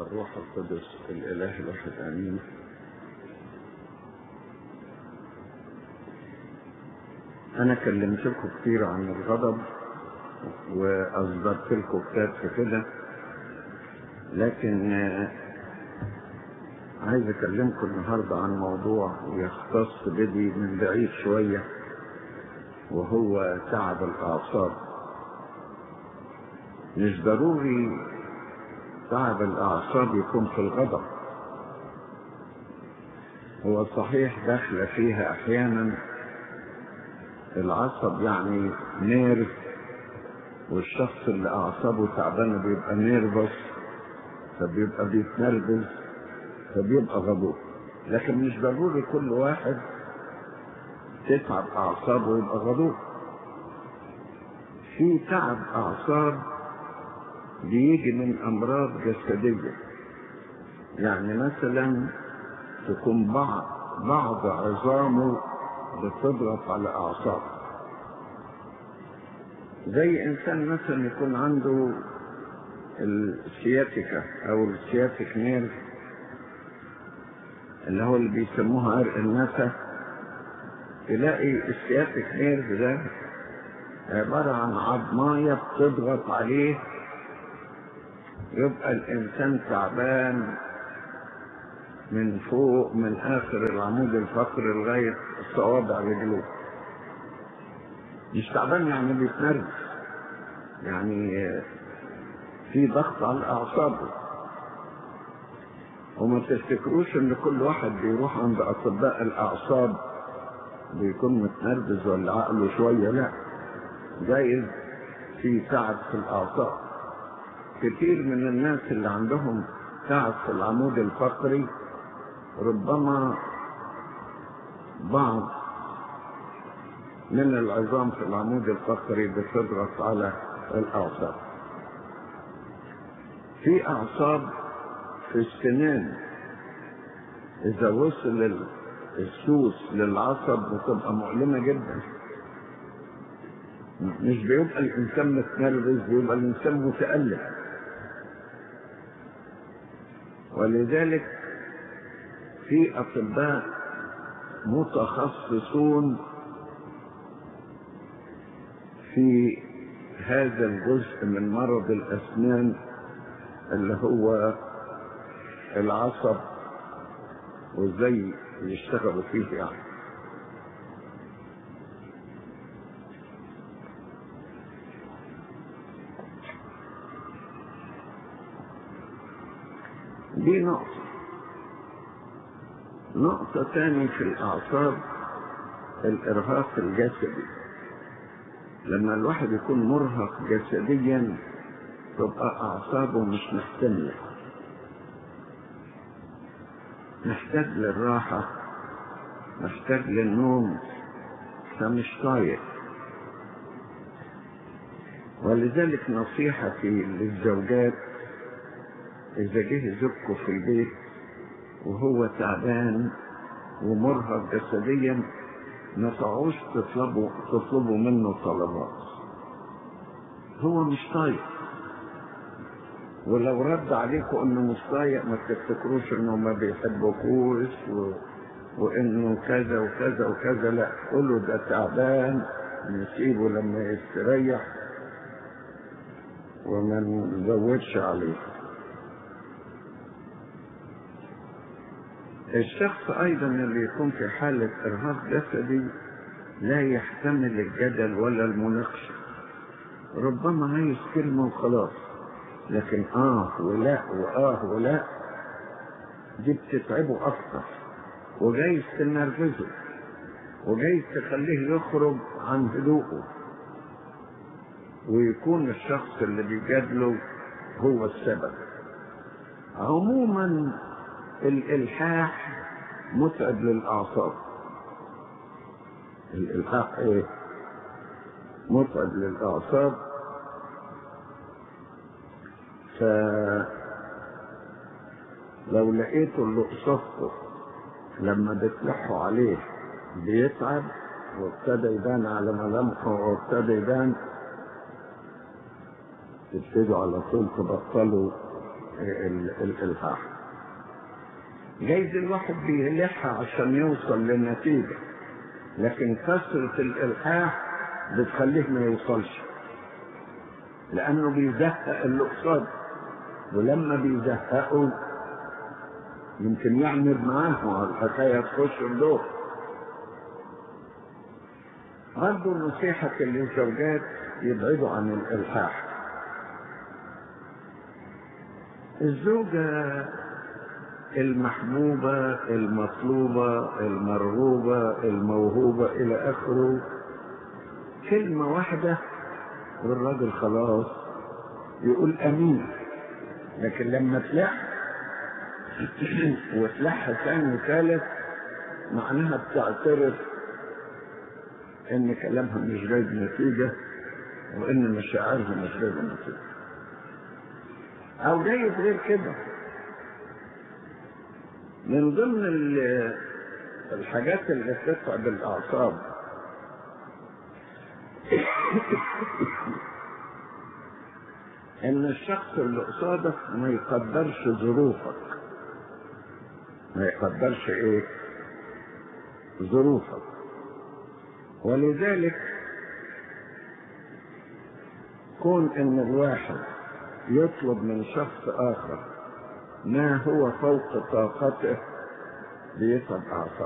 والروح القدس الإله الواحد آمين أنا كلمتكم كتير عن الغضب وأصدرت لكم كتاب في كده لكن عايز أكلمكم النهاردة عن موضوع يختص بدي من بعيد شوية وهو تعب الأعصاب مش ضروري تعب الأعصاب يكون في الغضب هو صحيح داخل فيها أحيانا العصب يعني نيرف والشخص اللي أعصابه تعبانة بيبقى نيرفس فبيبقى بيتنرفز فبيبقى غضوب لكن مش ضروري كل واحد تتعب أعصابه ويبقى غضوب في تعب أعصاب بيجي من أمراض جسدية يعني مثلا تكون بعض بعض عظامه بتضغط على أعصابه زي إنسان مثلا يكون عنده السياتيكا أو السياتيك نيرف اللي هو اللي بيسموها عرق النفس تلاقي السياتيك نيرف ده عبارة عن عظماية بتضغط عليه يبقى الإنسان تعبان من فوق من آخر العمود الفقري لغاية صوابع رجله مش تعبان يعني بيتنرفز يعني في ضغط على أعصابه وما تفتكروش ان كل واحد بيروح عند اطباء الاعصاب بيكون متنرفز ولا عقله شويه لا جايز في تعب في الاعصاب كتير من الناس اللي عندهم تعب في العمود الفقري ربما بعض من العظام في العمود الفقري بتضغط على الاعصاب في اعصاب في السنان إذا وصل السوس للعصب بتبقى مؤلمة جدا مش بيبقى الإنسان متنرفز بيبقى الإنسان متألم ولذلك في أطباء متخصصون في هذا الجزء من مرض الأسنان اللي هو العصب وازاي يشتغلوا فيه يعني دي نقطة نقطة تاني في الأعصاب الإرهاق الجسدي لما الواحد يكون مرهق جسديا تبقى أعصابه مش محتملة محتاج للراحة محتاج للنوم فمش طايق ولذلك نصيحتي للزوجات إذا جه زوجكم في البيت وهو تعبان ومرهق جسديا ما تقعوش تطلبوا تطلبوا منه طلبات هو مش طايق ولو رد عليكم انه مش طايق ما تفتكروش انه ما بيحبكوش و... وانه كذا وكذا وكذا لا قولوا ده تعبان نسيبه لما يستريح وما نزودش عليه الشخص ايضا اللي يكون في حالة ارهاق جسدي لا يحتمل الجدل ولا المناقشة ربما عايز كلمة وخلاص لكن اه ولا واه ولا دي بتتعبه اكتر وجايز تنرفزه وجايز تخليه يخرج عن هدوءه ويكون الشخص اللي بيجادله هو السبب عموما الالحاح متعب للاعصاب الالحاح ايه متعب للاعصاب فلو لقيته اللي قصته لما بتلحوا عليه بيتعب وابتدى يبان على ملامحه وابتدى يبان تبتدوا على طول تبطلوا ال- الالحاح جايز الواحد بيلحها عشان يوصل لنتيجة لكن كثرة الالحاح بتخليه ما يوصلش لانه بيزهق اللي قصاده ولما بيزهقه يمكن يعمل معاه على الحكاية تخش الدور برضه نصيحة للزوجات يبعدوا عن الإلحاح الزوجة المحبوبة المطلوبة المرغوبة الموهوبة إلى آخره كلمة واحدة والراجل خلاص يقول أمين لكن لما تلح وتلح ثاني وثالث معناها بتعترف ان كلامها مش جايب نتيجة وان مشاعرها مش جايبة نتيجة او جايب غير كده من ضمن ال- الحاجات اللي تتعب الاعصاب ان الشخص اللي قصادك ما يقدرش ظروفك ما يقدرش ايه ظروفك ولذلك كون ان الواحد يطلب من شخص اخر ما هو فوق طاقته بيتعب اعصابه